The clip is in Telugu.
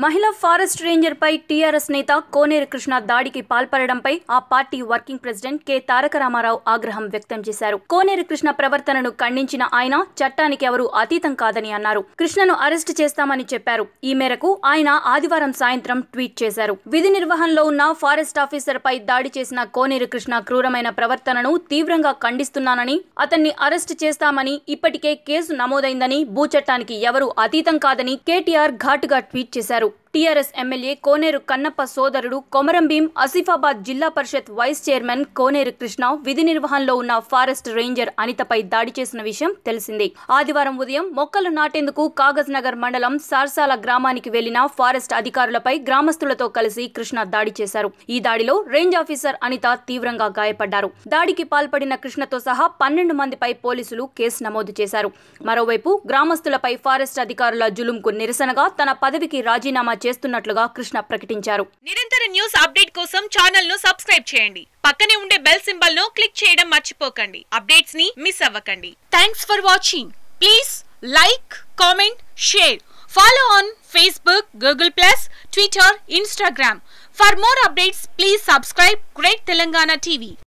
మహిళా ఫారెస్ట్ రేంజర్ పై టీఆర్ఎస్ నేత కోనేరు కృష్ణ దాడికి పాల్పడడంపై ఆ పార్టీ working president K Taraka Rama Rao ఆగ్రహం వ్యక్తం చేశారు కోనేరు కృష్ణ ప్రవర్తనను ఖండించిన ఆయన చట్టానికి ఎవరు అతీతం కాదని అన్నారు కృష్ణను అరెస్ట్ చేస్తామని చెప్పారు ఈ మేరకు ఆయన ఆదివారం సాయంత్రం ట్వీట్ చేశారు విధి నిర్వహణలో ఉన్న ఫారెస్ట్ ఆఫీసర్ పై దాడి చేసిన కోనేరు కృష్ణ క్రూరమైన ప్రవర్తనను తీవ్రంగా ఖండిస్తున్నానని అతన్ని అరెస్ట్ చేస్తామని ఇప్పటికే కేసు నమోదైందని భూచట్టానికి ఎవరు అతీతం కాదని కేటీఆర్ ఘాటుగా ట్వీట్ చేశారు టీఆర్ఎస్ ఎమ్మెల్యే కోనేరు కన్నప్ప సోదరుడు కొమరం భీం ఆసిఫాబాద్ జిల్లా పరిషత్ వైస్ చైర్మన్ కోనేరు కృష్ణ విధి నిర్వహణలో ఉన్న ఫారెస్ట్ రేంజర్ అనితపై దాడి చేసిన విషయం తెలిసిందే ఆదివారం ఉదయం మొక్కలు నాటేందుకు కాగజ్ నగర్ మండలం సార్సాల గ్రామానికి వెళ్లిన ఫారెస్ట్ అధికారులపై గ్రామస్తులతో కలిసి కృష్ణ దాడి చేశారు ఈ దాడిలో రేంజ్ ఆఫీసర్ అనిత తీవ్రంగా గాయపడ్డారు దాడికి పాల్పడిన కృష్ణతో సహా పన్నెండు మందిపై పోలీసులు కేసు నమోదు చేశారు మరోవైపు గ్రామస్తులపై ఫారెస్ట్ అధికారుల జులుంకు నిరసనగా తన పదవికి రాజీనామా చేస్తున్నట్లుగా కృష్ణ ప్రకటించారు నిరంతర న్యూస్ అప్డేట్ కోసం ఛానల్ ను సబ్స్క్రైబ్ చేయండి పక్కనే ఉండే బెల్ సింబల్ ను క్లిక్ చేయడం మర్చిపోకండి అప్డేట్స్ ని మిస్ అవ్వకండి thanks for watching please like comment share follow on Facebook Google plus Twitter Instagram for more updates please subscribe great Telangana TV